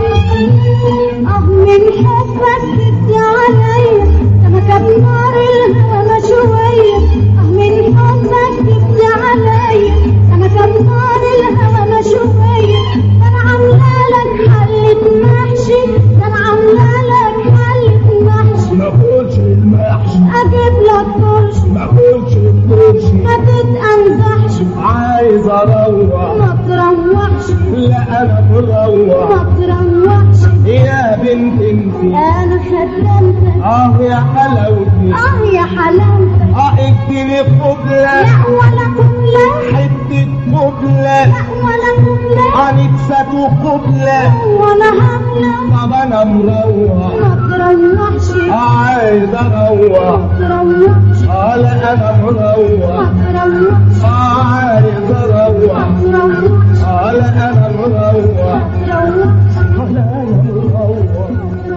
اه من حبك تدي عليا سمكة بنار الهوى شوية اه من حبك تدي عليا سمكة بنار الهوى شوية ده انا عاملة لك حلة محشي ده انا عاملة لك حلة محشي ما اكلش المحشي اجيب لك كرشي ما اكلش الكرشي ما تتأنزحش عايز اروح ما تروحش لا انا مروح ما تروحش يا بنت انتي انا خدمتك اه يا حلاوتي اه يا حلاوتك اه اديني قبلة لا ولا كملة حتة قبلة لا ولا كملة هنكسة قبلة ولا هملة طب انا مروح ما تروحش عايز اروح ما تروحش اه لا انا مروح ما تروحش عايز اروح ما تروحش اه لا انا مروح ما تروحش اه لا انا مروح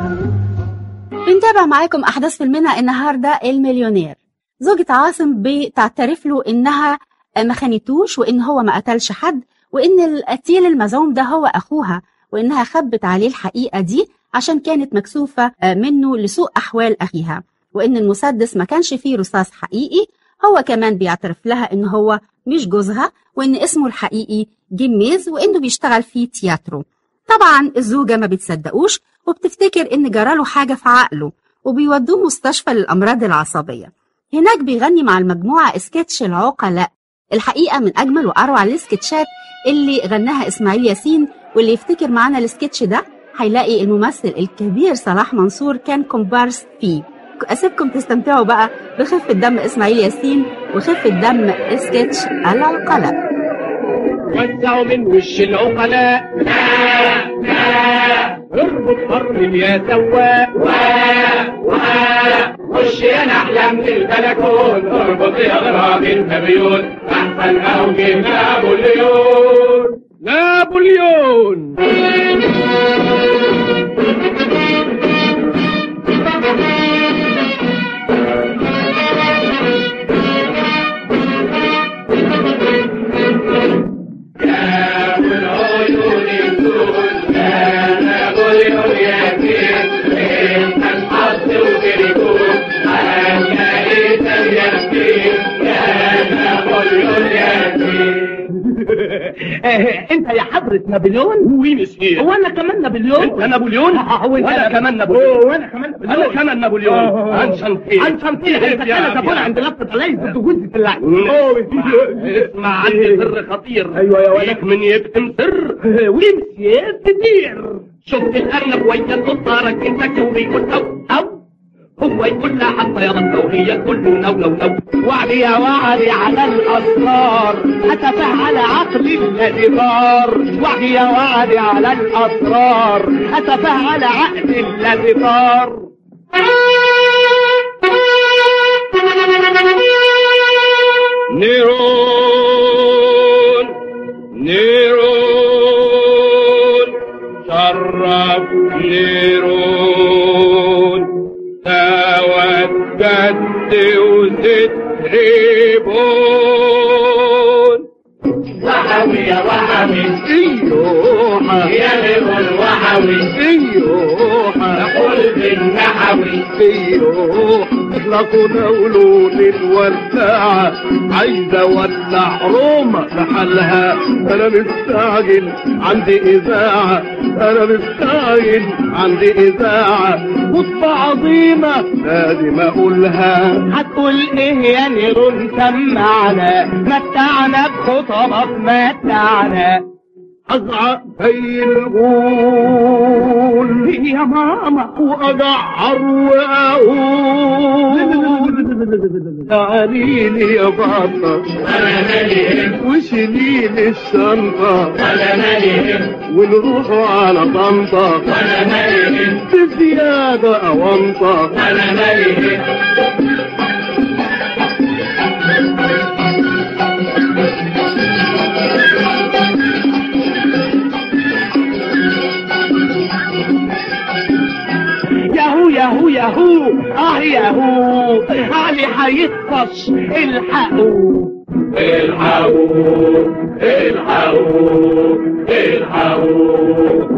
بنتابع معاكم أحداث فيلمنا النهاردة المليونير زوجة عاصم بتعترف له إنها ما خانتوش وإن هو ما قتلش حد وإن القتيل المزعوم ده هو أخوها وإنها خبت عليه الحقيقة دي عشان كانت مكسوفة منه لسوء أحوال أخيها وإن المسدس ما كانش فيه رصاص حقيقي هو كمان بيعترف لها إن هو مش جوزها وإن اسمه الحقيقي جيميز وإنه بيشتغل في تياترو طبعا الزوجة ما بتصدقوش وبتفتكر إن جراله حاجة في عقله وبيودوه مستشفى للأمراض العصبية هناك بيغني مع المجموعة سكتش العقلاء الحقيقة من أجمل وأروع السكتشات اللي غناها إسماعيل ياسين واللي يفتكر معانا السكتش ده هيلاقي الممثل الكبير صلاح منصور كان كومبارس فيه أسيبكم تستمتعوا بقى بخفة دم إسماعيل ياسين وخفة دم سكتش العقلاء وزعوا من وش العقلاء لا لا اربط فرمل يا سواق خش يا نحلة من البلكون اربط يا غراب البابيون احسن اوجه نابليون نابليون انت يا حضرة نابليون وي مسير هو انا كمان نابليون انت نابليون وانا كمان نابليون وانا كمان نابليون انا كمان نابليون عن شنطير عن شنطير انت كان تقول عند لفة علي ضد جوزي في اللعب اسمع عندي سر خطير أيوة يا ولد. ليك من يكتم سر ويمشي كتير شفت الارنب ويا القطه ركنتك وبيقول او او هو يقول لها حتى يا بطة وهي تقول له نو نو نو وعدي يا وعدي على الأسرار أتفه على عقلي الذي طار وعدي يا وعدي على الأسرار أتفه على عقلي الذي طار نيرون نيرون شرف نيرون توجدت وزدت ريبون وحوي يا وحوي ايوحة يا نيرون وحوي ايوحة نقول بالنحوي ايوح اطلقوا دولون الوداعة عايزة ولع روما بحالها انا مستعجل عندي اذاعة انا مستعجل عندي اذاعة خطبة عظيمة لازم اقولها هتقول ايه يا نيرون سمعنا متعنا بخطبك متعنا ازعق زي الغول يا ماما واجعر واقول تعالي لي يا بطة انا مالي وشيلي لي الشنطة انا مالي ونروح على طنطا انا مالي بزيادة أونطة انا مالي ياهو ياهو ياهو اه ياهو علي هيطفش الحقوا الحقوا الحقوا الحقوا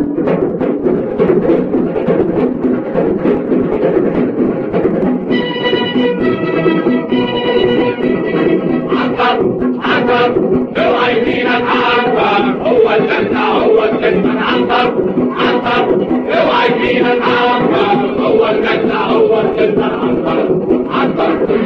عنتر عنتر اوعى يمينك عنتر هو الجنة هو الجنة عنتر عنتر اوعى يمينك عنتر هو الجنة هو الجنة عنتر عنتر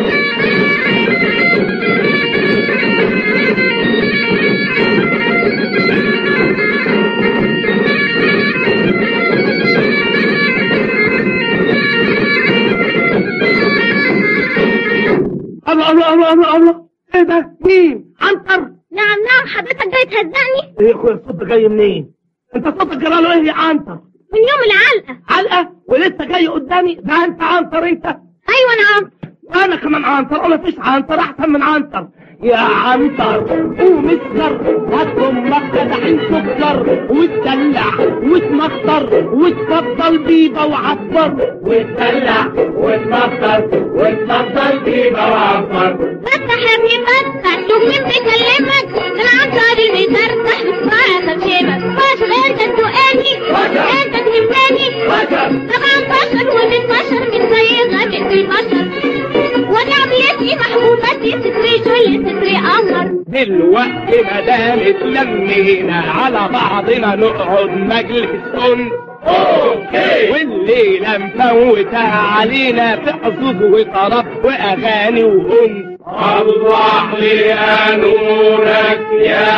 الله الله الله الله الله ايه ده مين عنتر نعم نعم حضرتك جاي تهزقني ايه يا اخويا الصوت جاي منين انت صوتك جرى له ايه يا عنتر من يوم العلقة علقه ولسه جاي قدامي ده انت عنتر انت أيوة نعم وانا كمان عنتر ولا فيش عنتر احسن من عنتر يا عنتر قوم اسكر هات امك كدحين سكر وتدلع وتمخطر وتفضل بيضه وعطر وتدلع وتمطر وتمطر بيبة وعفر فتح يا ابني فتح شوف مين بيكلمك العنصر اللي بيترتح بسرعة تمشيمك بس انت تسوقني انت تهمني طبعا بشر ونتبشر من زي غابة البشر وانا عملتي محبوبتي ستري شل ستري قمر دلوقتي ما دام اتلمينا على بعضنا نقعد مجلس انس اوكي والليلة مفوتة علينا في حظوظ وطرب واغاني وانس الله لي نورك يا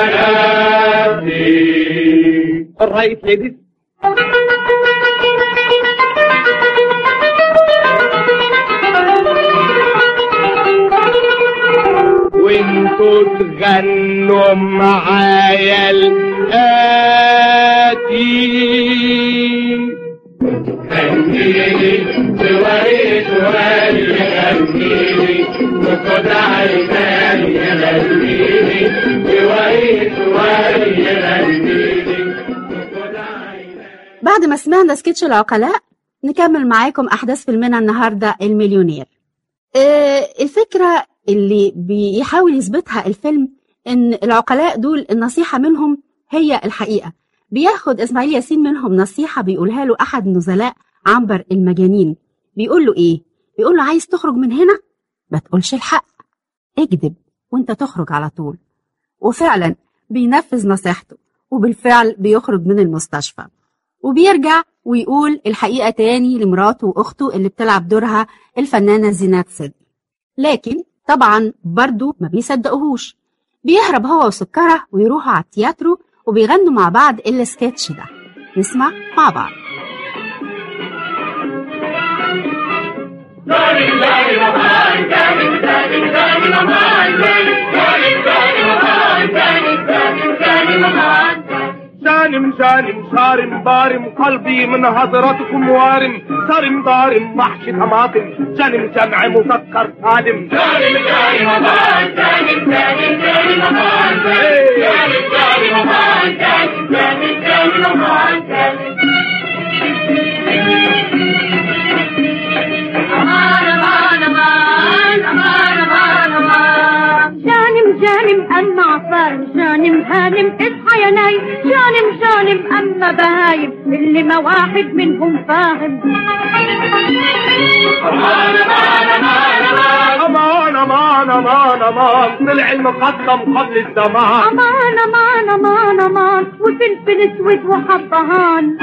نفسي الرئيس ليديز وانتوا تغنوا معايا الآتي خليني بوري سؤالي خليني وخد عيناني خليني بوري سؤالي خليني وخد عيناني بعد ما سمعنا سكتش العقلاء نكمل معاكم أحداث فيلمنا النهاردة المليونير آه، الفكرة اللي بيحاول يثبتها الفيلم إن العقلاء دول النصيحة منهم هي الحقيقة بياخد إسماعيل ياسين منهم نصيحة بيقولها له أحد نزلاء عنبر المجانين بيقول له إيه؟ بيقول له عايز تخرج من هنا؟ ما تقولش الحق اكذب وانت تخرج على طول وفعلا بينفذ نصيحته وبالفعل بيخرج من المستشفى وبيرجع ويقول الحقيقة تاني لمراته وأخته اللي بتلعب دورها الفنانة زينات صدقي لكن طبعا برضو ما بيصدقوهوش بيهرب هو وسكرة ويروحوا على التياترو وبيغنوا مع بعض السكتش ده نسمع مع بعض سالم سالم صارم بارم قلبي من هضرتكم وارم صارم ضارم محشي طماطم سالم سمع مسكر سالم سالم سالم أمان سالم سالم سالم أمان سالم سالم أمان سالم سالم سالم أمان سالم جانم جانم أما عصار جانم هانم اصحى يا نايم جانم جانم أما بهايم اللي ما واحد منهم فاهم أمان أمان أمان أمان طلع المقدم قبل الزمان أمان أمان أمان أمان وفلفل اسود وحبهان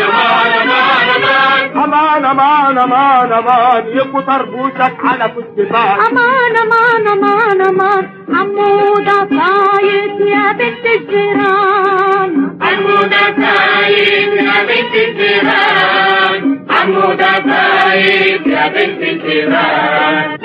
أمان أمان أمان أمان يبقوا طربوشك على فستبان أمان أمان أمان أمان حمودة فايت يا بنت الجيران حمودة فايت يا بنت الجيران حمودة فايت يا بنت الجيران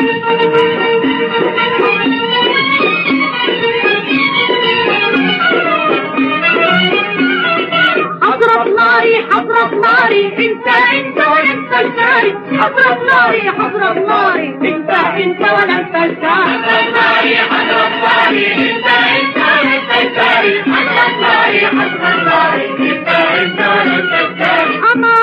حضرة ناري حضرة ناري انت انت ولا انت الجاري حضرة ناري حضرة ناري انت انت ولا انت الجاري ناري حضرة ناري انت انت ولا انت الجاري حضرة ناري حضرة ناري انت انت ولا انت الجاري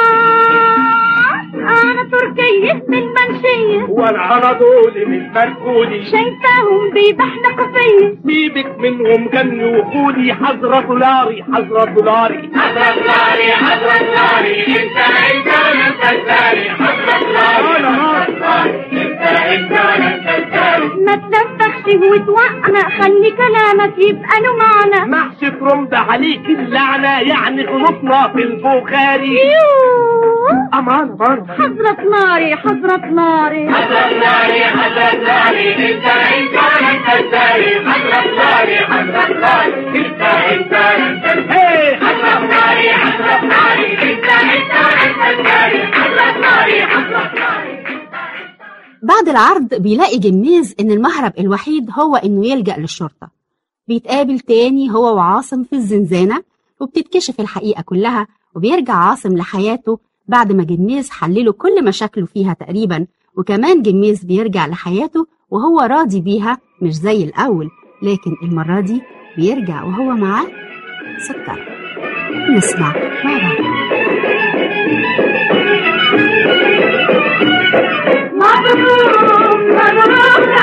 امان انا تركية من منشية وانا انا دولي من مركولي شايفاهم بيبحلقوا فيا سيبك منهم جن وخولي حضرة دولاري حضرة دولاري حضرة دولاري حضرة دولاري انت انت ولا انت الجاري حضرة دولاري انت انت ولا انت الجاري ما تنفخش وتوقنا خلي كلامك يبقى له معنى محشي رمد عليك اللعنة يعني غلطنا في البخاري يوه. أمان أمان حضرة ناري حضرة ناري حضرة ناري حضرة ناري انت انت ولا انت الجاري حضرة ناري حضرة ناري انت انت ولا انت الجاري حضرة ناري حضرة ناري انت انت ولا انت الجاري حضرة ناري حضرة ناري بعد العرض بيلاقي جميز إن المهرب الوحيد هو إنه يلجأ للشرطة بيتقابل تاني هو وعاصم في الزنزانة وبتتكشف الحقيقة كلها وبيرجع عاصم لحياته بعد ما جميز حلله كل مشاكله فيها تقريبا وكمان جميز بيرجع لحياته وهو راضي بيها مش زي الأول لكن المرة دي بيرجع وهو معاه سكر نسمع مع بعض مبروك مبروك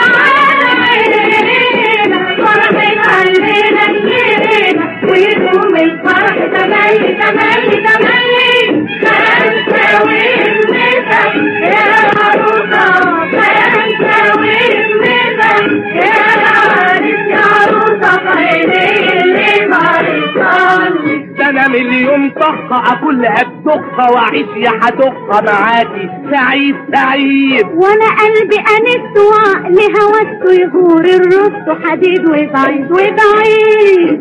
علينا فرحة قلبنا كلنا ويقوم الفرح تملي تملي تملي خمسة والمثل يا عروسة خمسة والمثل يا عريس يا عروسة خيري اللي مريضاني ده انا مليون طخة اكلها بدخة واعيش يا حدخة معاكي سعيد سعيد وانا قلبي انست وعقلي هوسته يغور الرص حديد وبعيد وبعيد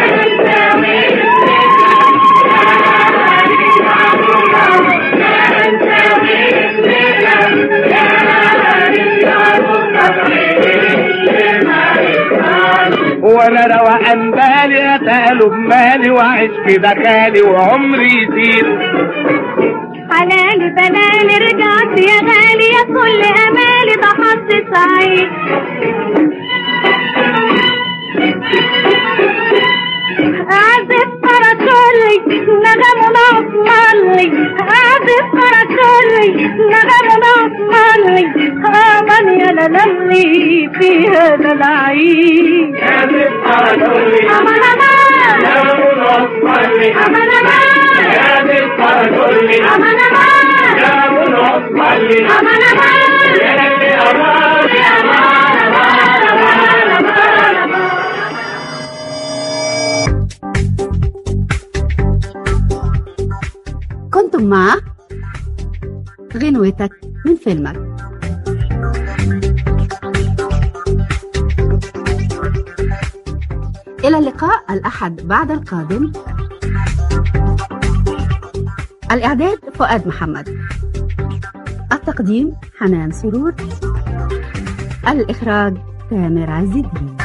وانا روقان بالي اتقلب بمالي واعيش كده خالي وعمري يزيد حلالي بلالي رجعت يا غالي يا كل امالي ده حظ سعيد عازف فركلي نغم نصملي عازف فركلي نغم نصملي آمن يا للمي في هذا العيد أمان أمان أمان أمان أمان أمان أمان كنتم مع غنوتك من فيلمك إلى اللقاء الأحد بعد القادم الإعداد فؤاد محمد التقديم حنان سرور الإخراج تامر عز الدين